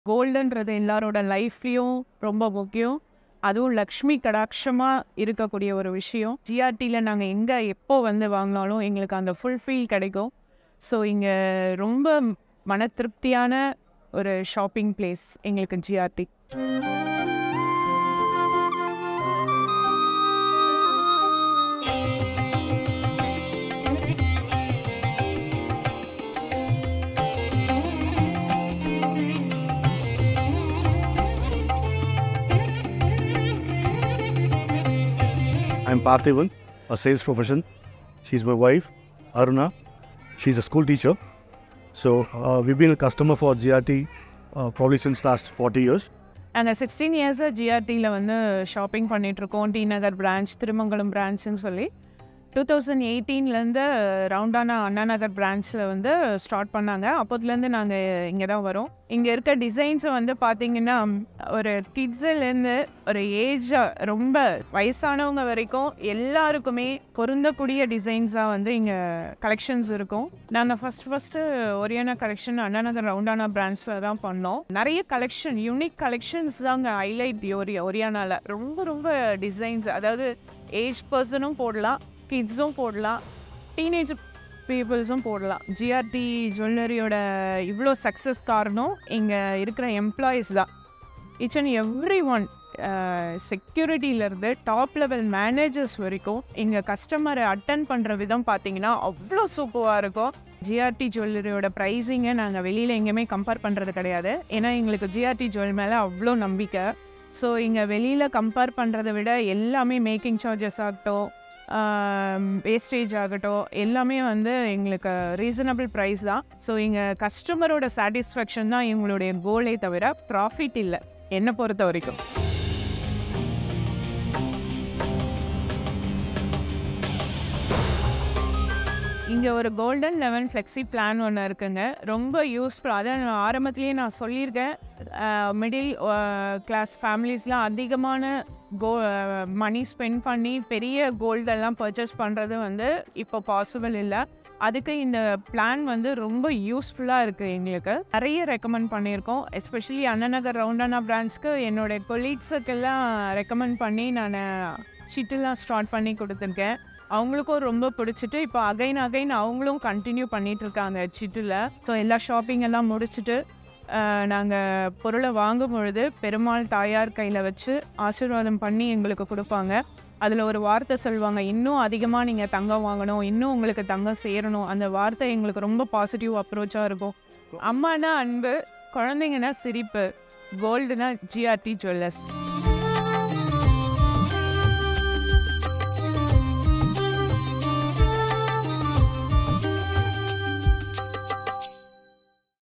கோல்டுன்றது எல்லாரோட லைஃப்லேயும் ரொம்ப முக்கியம் அதுவும் லக்ஷ்மி கடாட்சமாக இருக்கக்கூடிய ஒரு விஷயம் ஜிஆர்டியில் நாங்கள் எங்கே எப்போ வந்து வாங்கினாலும் எங்களுக்கு அந்த ஃபுல் ஃபீல் கிடைக்கும் ஸோ இங்கே ரொம்ப மன திருப்தியான ஒரு ஷாப்பிங் பிளேஸ் எங்களுக்கு GRT I'm Parthivan, a sales profession. She's my wife, Aruna. She's a school teacher. So uh, we've been a customer for GRT uh, probably since last 40 years. நாங்கள் sixteen இயர்ஸாக ஜிஆர்டியில் வந்து ஷாப்பிங் பண்ணிகிட்ருக்கோம் T Nagar branch Thirumangalam பிரான்ச்னு சொல்லி two thousand எயிட்டீன்லேருந்து ரவுண்டானா அண்ணா நகர் பிரான்ச்சில் வந்து start பண்ணாங்க அப்போதுலேருந்து நாங்கள் இங்கே தான் வரோம் இங்கே இருக்க டிசைன்ஸை வந்து பார்த்தீங்கன்னா ஒரு கிட்ஸுலேருந்து ஒரு ஏஜாக ரொம்ப வயசானவங்க வரைக்கும் எல்லாருக்குமே பொருந்தக்கூடிய டிசைன்ஸாக வந்து இங்கே கலெக்ஷன்ஸ் இருக்கும் நாங்கள் first first Oriana collection Anna Nagar ரவுண்டானா பிரான்ச்சில் தான் பண்ணோம் நிறைய கலெக்ஷன் யூனிக் கலெக்ஷன்ஸ் தாங்க ஹைலைட் ஒரி ஒரியானாவில் ரொம்ப ரொம்ப டிசைன்ஸ் அதாவது ஏஜ் பர்சனும் போடலாம் கிட்ஸும் போடலாம் டீனேஜ் பீப்புள்ஸும் போடலாம் ஜிஆர்டி ஜுவல்லரியோட இவ்வளோ சக்ஸஸ் காரணம் இங்கே இருக்கிற எம்ப்ளாயீஸ் தான் இட்ஸ் அண்ட் எவ்ரி ஒன் செக்யூரிட்டியிலேருந்து டாப் லெவல் மேனேஜர்ஸ் வரைக்கும் இங்கே கஸ்டமரை அட்டன் பண்ணுற விதம் பார்த்தீங்கன்னா அவ்வளோ சூப்பராக இருக்கும் ஜிஆர்டி ஜுவல்லரியோட ப்ரைஸிங்கை நாங்கள் வெளியில் எங்கேயுமே கம்பேர் பண்ணுறது கிடையாது ஏன்னா எங்களுக்கு ஜிஆர்டி ஜுவல் மேலே அவ்வளோ நம்பிக்கை ஸோ இங்கே வெளியில் கம்பேர் பண்ணுறதை விட எல்லாமே மேக்கிங் சார்ஜஸ் ஆகட்டும் வேஸ்டேஜ் ஆகட்டும் எல்லாமே வந்து எங்களுக்கு ரீசனபிள் ப்ரைஸ் தான் ஸோ இங்கே கஸ்டமரோட சாட்டிஸ்ஃபேக்ஷன் தான் எங்களுடைய கோலே தவிர ப்ராஃபிட் இல்லை என்னை பொறுத்த வரைக்கும் இங்கே ஒரு கோல்டன் லெவன் ஃப்ளெக்ஸி பிளான் ஒன்று இருக்குங்க ரொம்ப யூஸ்ஃபுல் அதான் நான் ஆரம்பத்துலேயே நான் சொல்லியிருக்கேன் மிடில் கிளாஸ் ஃபேமிலிஸ்லாம் அதிகமான கோ மணி ஸ்பெண்ட் பண்ணி பெரிய கோல்டெல்லாம் பர்ச்சேஸ் பண்ணுறது வந்து இப்போ பாசிபிள் இல்லை அதுக்கு இந்த பிளான் வந்து ரொம்ப யூஸ்ஃபுல்லாக இருக்குது எங்களுக்கு நிறைய ரெக்கமெண்ட் பண்ணியிருக்கோம் எஸ்பெஷலி அண்ணநகர் ரவுண்டானா பிரான்ச்க்கு என்னோடய கொலீக்ஸுக்கெல்லாம் ரெக்கமெண்ட் பண்ணி நான் சிட்டுலாம் ஸ்டார்ட் பண்ணி கொடுத்துருக்கேன் அவங்களுக்கும் ரொம்ப பிடிச்சிட்டு இப்போ அகைன் அகைன் அவங்களும் கண்டினியூ பண்ணிட்டு இருக்காங்க சிட்டில் ஸோ எல்லா ஷாப்பிங் எல்லாம் முடிச்சுட்டு நாங்கள் பொருளை வாங்கும் பொழுது பெருமாள் தாயார் கையில் வச்சு ஆசீர்வாதம் பண்ணி எங்களுக்கு கொடுப்பாங்க அதில் ஒரு வார்த்தை சொல்லுவாங்க இன்னும் அதிகமாக நீங்கள் தங்கம் வாங்கணும் இன்னும் உங்களுக்கு தங்கம் சேரணும் அந்த வார்த்தை எங்களுக்கு ரொம்ப பாசிட்டிவ் அப்ரோச்சாக இருக்கும் அம்மானா அன்பு குழந்தைங்கன்னா சிரிப்பு கோல்டுனா ஜிஆர்டி ஜுவல்லர்ஸ்